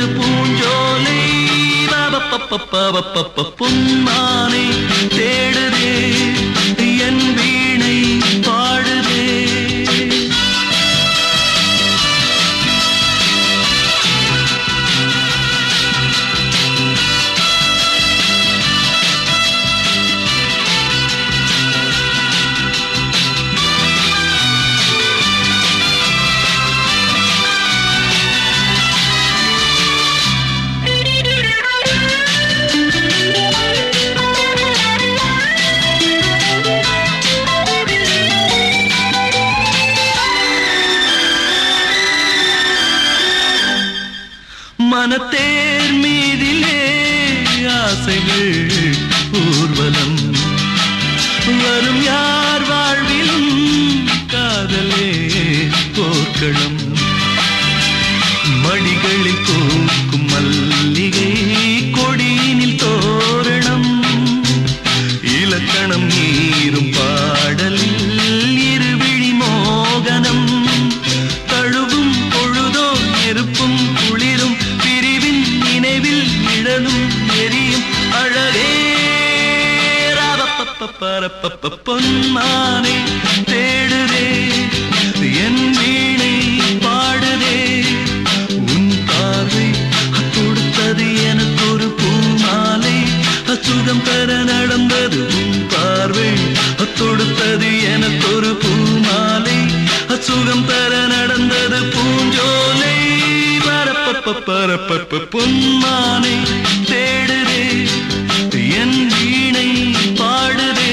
நடந்தது பூஞ்சோலை பப்பப்பப்பப்பப்பப்ப பொன்மானை தேடுதே என் வீணை பாடுதே மனத்தேர் மீதிலே ஆசைகள் ஊர்வலம் வரும் யார் வாழ்விலும் காதலே போர்க்களம் மடிகளில் பூக்கும் மல்லிகை கொடியினில் தோரணம் இலக்கணம் நீரும் பாடலில் இருவிழி மோகனம் தழுவும் பொழுதோ நெருப்பும் குளிரும் பிரிவின் நினைவில் நிழலும் எரியும் அழகே பரப்பப்ப பொன்மானை தேடுதே என் வீணை பாடுதே உன் பார்வை கொடுத்தது எனக்கு ஒரு பூமாலை அச்சுகம் பெற நடந்தது உன் பார்வை தொடுத்தது எனக்கு ஒரு பூமாலை அச்சுகம் பெற நடந்தது பூஞ்சோலை பரப்பப்ப பரப்பப்ப பொன்மானை தேடுதே என் வீணை பாடுதே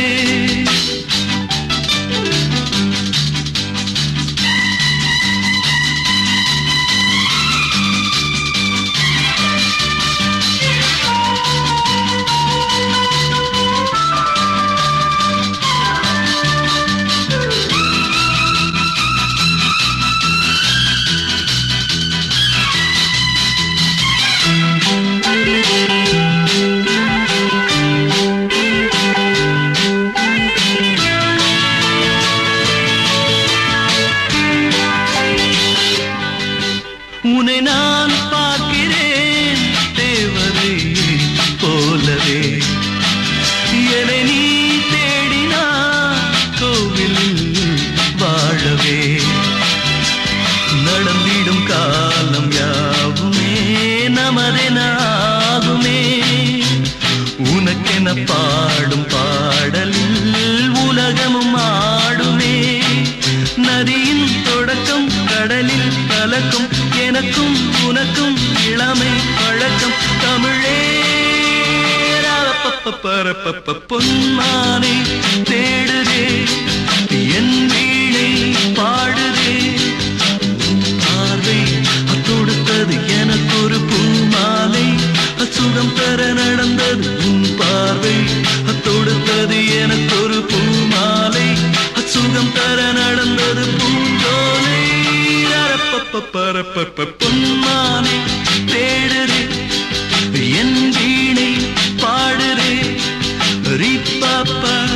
உன்னை நான் பார்க்கிறேன் தேவதை போலவே என்னை நீ தேடினா கோவிலில் வாழவே நடந்திடும் காலம் யாவுமே நமதெனாகுமே உனக்கென பாடும் பாடலில் உலகமும் ஆடுமே நதியின் தொடக்கம் கடலில் கலக்கும் எனக்கும் உனக்கும் இளமை பழக்கம் தமிழே பரப்பப்ப பொன்மானை தேடுதே என் வீணை பாடுதே பார்வை தொடுத்தது எனக்கு ஒரு பூமாலை அச்சுகம் பெற நடந்தது உன் பார்வை தொடுத்தது எனக்கு ஒரு பூமாலை அச்சுகம் பெற நடந்தது பூஞ்சோலை அரப்பப்ப பரப்பப்ப பொன்மானை தேடுதே என் வீணை பாடுதே ரிப்பப்ப